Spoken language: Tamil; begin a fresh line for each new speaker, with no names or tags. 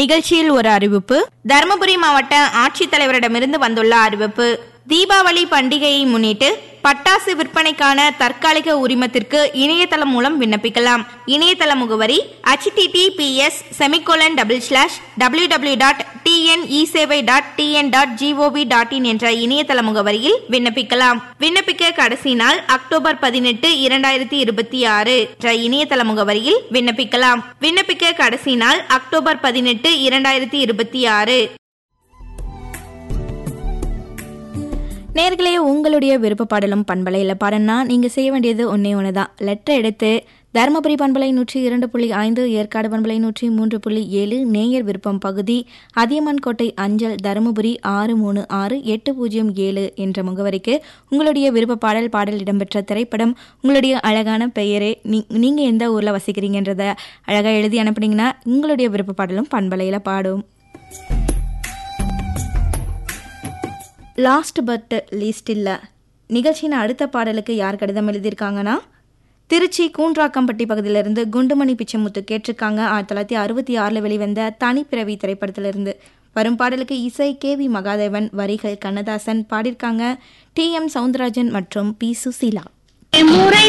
நிகழ்ச்சியில் ஒரு அறிவிப்பு தருமபுரி மாவட்ட ஆட்சித்தலைவரிடமிருந்து வந்துள்ள அறிவிப்பு தீபாவளி பண்டிகையை முன்னிட்டு பட்டாசு விற்பனைக்கான தற்காலிக உரிமத்திற்கு இணையதளம் மூலம் விண்ணப்பிக்கலாம் இணையதள முகவரி https semicolon double slash W W dot டிஎன்இசேவை dot TN dot GOV dot in என்ற இணையதள முகவரியில் விண்ணப்பிக்கலாம் விண்ணப்பிக்க கடைசி நாள் அக்டோபர் பதினெட்டு இரண்டாயிரத்தி இருபத்தி ஆறு என்ற இணையதள முகவரியில் விண்ணப்பிக்கலாம் விண்ணப்பிக்க கடைசி நாள் அக்டோபர் பதினெட்டு இரண்டாயிரத்தி இருபத்தி ஆறு நேர்களே உங்களுடைய விருப்ப பாடலும் பண்பலையில் பாடனா நீங்கள் செய்ய வேண்டியது ஒன்றே ஒன்று தான் லெட்டர் எடுத்து தருமபுரி பண்பலை நூற்றி இரண்டு புள்ளி ஐந்து ஏற்காடு பண்பலை நூற்றி மூன்று புள்ளி ஏழு நேயர் விருப்பம் பகுதி அதியமான் கோட்டை அஞ்சல் தருமபுரி ஆறு மூணு ஆறு எட்டு பூஜ்ஜியம் ஏழு என்ற முகவரிக்கு உங்களுடைய விருப்ப பாடல் பாடல் இடம்பெற்ற திரைப்படம் உங்களுடைய அழகான பெயரே நீ நீங்கள் எந்த ஊரில் வசிக்கிறீங்கன்றத அழகாக எழுதி அனுப்புனீங்கன்னா உங்களுடைய விருப்ப பாடலும் பண்பலையில் பாடும் லாஸ்ட் பட் லீஸ்ட் இல்லை நிகழ்ச்சியின் அடுத்த பாடலுக்கு யார் கடிதம் எழுதியிருக்காங்கன்னா திருச்சி கூன்றாக்கம்பட்டி பகுதியிலிருந்து குண்டுமணி பிச்சைமுத்து கேட்டிருக்காங்க ஆயிரத்தி தொள்ளாயிரத்தி அறுபத்தி ஆறில் வெளிவந்த தனிப்பிறவி திரைப்படத்திலிருந்து வரும் பாடலுக்கு இசை கே வி மகாதேவன் வரிகள் கண்ணதாசன் பாடியிருக்காங்க டி எம் சவுந்தரராஜன் மற்றும் பி சுசீலா
முறை